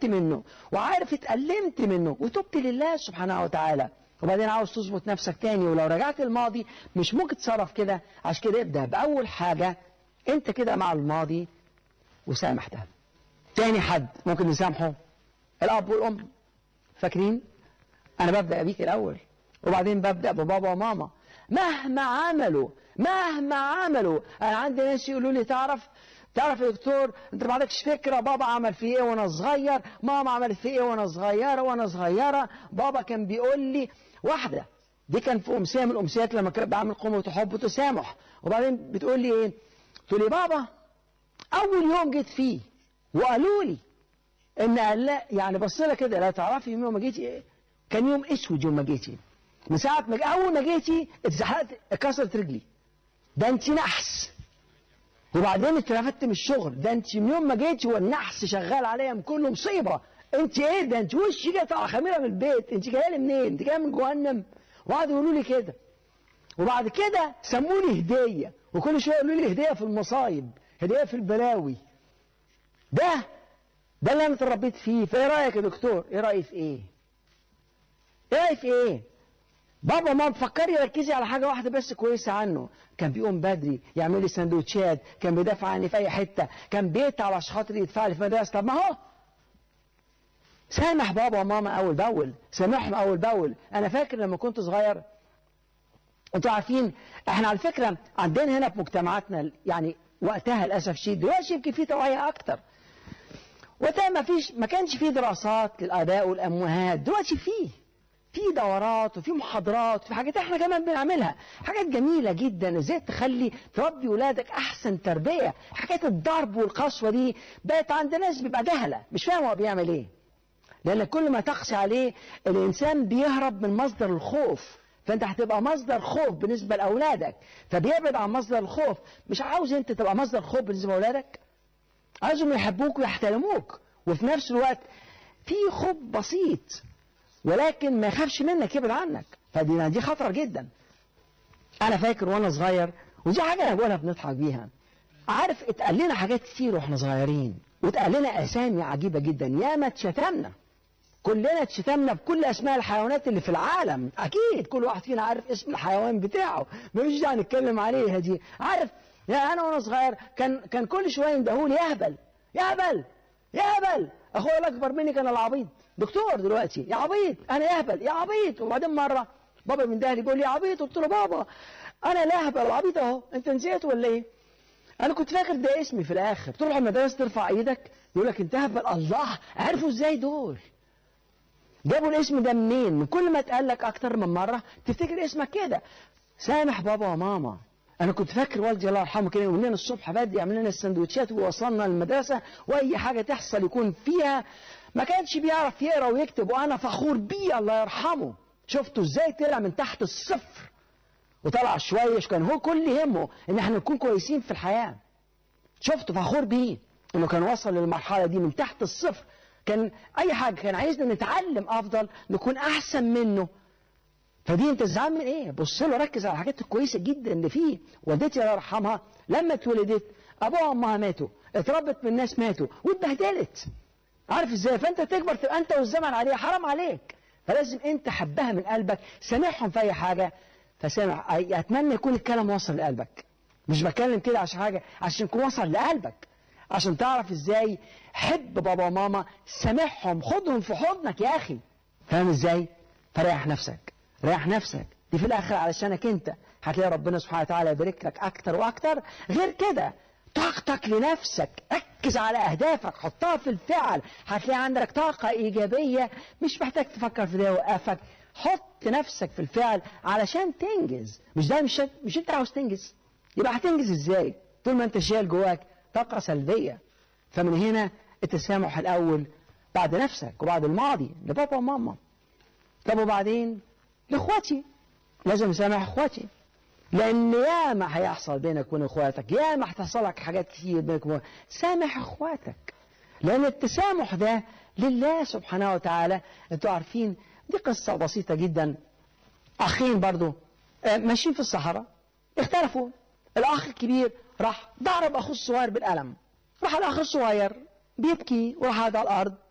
تعبت منه وعارف اتألمت منه وتبت لله سبحانه وتعالى وبعدين عاوز تظبط نفسك تاني ولو رجعت الماضي مش ممكن تتصرف كده عشان كده ابدأ بأول حاجة انت كده مع الماضي وسامح ده تاني حد ممكن نسامحه الأب والأم فاكرين أنا ببدأ بيك الأول وبعدين ببدأ ببابا وماما مهما عملوا مهما عملوا أنا عندي ناس يقولوا لي تعرف تعرف يا دكتور انت ما عندكش فكره بابا عمل في ايه وانا صغير ماما عملت في ايه وانا صغيره وانا صغيره بابا كان بيقول لي واحده دي كان في امسيه من الامسيات لما كنت بعمل قوه حب وتسامح وبعدين بتقول لي ايه تقول لي بابا اول يوم جيت فيه وقالوا لي ان قال لا يعني بص لها كده لا تعرفي يوم ما جيتي ايه كان يوم اسود يوم ما جيتي من ساعه ما اول ما جيتي اتزحلقت اتكسرت رجلي ده انت نحس وبعدين اترفدت من الشغل ده انت من يوم ما جيتي والنحس شغال عليا من كله مصيبه انت ايه ده انت وشي جاي طالع خميره من البيت انت جايه لي منين انت جايه من جهنم وقعدوا يقولوا لي كده وبعد كده سموني هديه وكل شويه يقولوا لي هديه في المصايب هديه في البلاوي ده ده اللي انا اتربيت فيه فايه رايك يا دكتور ايه رايي في ايه ايه رايي في ايه بابا ما فكري ركزي على حاجه واحده بس كويسه عنه كان بيقوم بدري يعمل لي سندوتشات كان بيدافع عني في اي حته كان بيتعب عشان خاطر يدفع لي في مدرسه طب ما هو سامح بابا وماما اول باول سامحهم اول باول انا فاكر لما كنت صغير انتوا عارفين احنا على فكره عندنا هنا في مجتمعاتنا يعني وقتها للاسف الشديد دلوقتي يمكن في توعيه اكتر وقتها ما فيش ما كانش في دراسات للاباء والامهات دلوقتي فيه في دورات وفي محاضرات وفي حاجات احنا كمان بنعملها حاجات جميلة جدا ازاي تخلي تربي ولادك احسن تربية حكاية الضرب والقسوة دي بقت عند ناس بيبقى جهلة مش فاهم هو بيعمل ايه لان كل ما تقسي عليه الانسان بيهرب من مصدر الخوف فانت هتبقى مصدر خوف بالنسبة لاولادك فبيبعد عن مصدر الخوف مش عاوز انت تبقى مصدر خوف بالنسبة لاولادك عاوزهم يحبوك ويحترموك وفي نفس الوقت في خوف بسيط ولكن ما يخافش منك يبعد عنك فدي دي خطر جدا انا فاكر وانا صغير ودي حاجه انا بقولها بنضحك بيها عارف اتقال لنا حاجات كتير واحنا صغيرين واتقال لنا اسامي عجيبه جدا ياما اتشتمنا كلنا اتشتمنا بكل اسماء الحيوانات اللي في العالم اكيد كل واحد فينا عارف اسم الحيوان بتاعه مفيش داعي نتكلم عليها دي عارف يا انا وانا صغير كان كان كل شويه يندهولي يا هبل يا هبل يا هبل اخويا الاكبر مني كان العبيط دكتور دلوقتي يا عبيط انا يهبل يا عبيط وبعدين مره بابا من دهلي بيقول لي يا عبيط قلت له بابا انا لا هبل العبيط اهو انت نسيت ولا ايه انا كنت فاكر ده اسمي في الاخر تروح المدرسه ترفع ايدك يقول لك انت هبل الله عرفوا ازاي دول جابوا الاسم ده منين من كل ما اتقال لك اكتر من مره تفتكر اسمك كده سامح بابا وماما انا كنت فاكر والدي الله يرحمه كده يقول لنا الصبح بدري يعمل لنا السندوتشات ووصلنا المدرسه واي حاجه تحصل يكون فيها ما كانش بيعرف يقرا ويكتب وانا فخور بيه الله يرحمه شفتوا ازاي طلع من تحت الصفر وطلع شويه كان هو كل همه ان احنا نكون كويسين في الحياه شفته فخور بيه انه كان وصل للمرحله دي من تحت الصفر كان اي حاجه كان عايزنا نتعلم افضل نكون احسن منه فدي انت زعلان من ايه بص له ركز على الحاجات الكويسه جدا اللي فيه والدتي الله يرحمها لما اتولدت ابوها وامها ماتوا اتربت من ناس ماتوا واتبهدلت عارف ازاي فانت تكبر تبقى انت والزمن عليها حرام عليك فلازم انت حبها من قلبك سامحهم في اي حاجه فسامح اتمنى يكون الكلام وصل لقلبك مش بتكلم كده عشان حاجه عشان يكون وصل لقلبك عشان تعرف ازاي حب بابا وماما سامحهم خدهم في حضنك يا اخي فاهم ازاي فريح نفسك ريح نفسك دي في الاخر علشانك انت هتلاقي ربنا سبحانه وتعالى يبارك لك اكتر واكتر غير كده طاقتك لنفسك ركز على اهدافك حطها في الفعل هتلاقي عندك طاقه ايجابيه مش محتاج تفكر في ده يوقفك حط نفسك في الفعل علشان تنجز مش ده مش مش انت عاوز تنجز يبقى هتنجز ازاي طول ما انت شايل جواك طاقه سلبيه فمن هنا التسامح الاول بعد نفسك وبعد الماضي لبابا وماما طب وبعدين لاخواتي لازم اسامح اخواتي لان ياما هيحصل بينك وبين اخواتك ياما هتحصل لك حاجات كتير بينك وبين سامح اخواتك لان التسامح ده لله سبحانه وتعالى انتوا عارفين دي قصة بسيطة جدا اخين برضو ماشيين في الصحراء اختلفوا الاخ الكبير راح ضرب اخوه الصغير بالقلم راح الاخ الصغير بيبكي وراح على الارض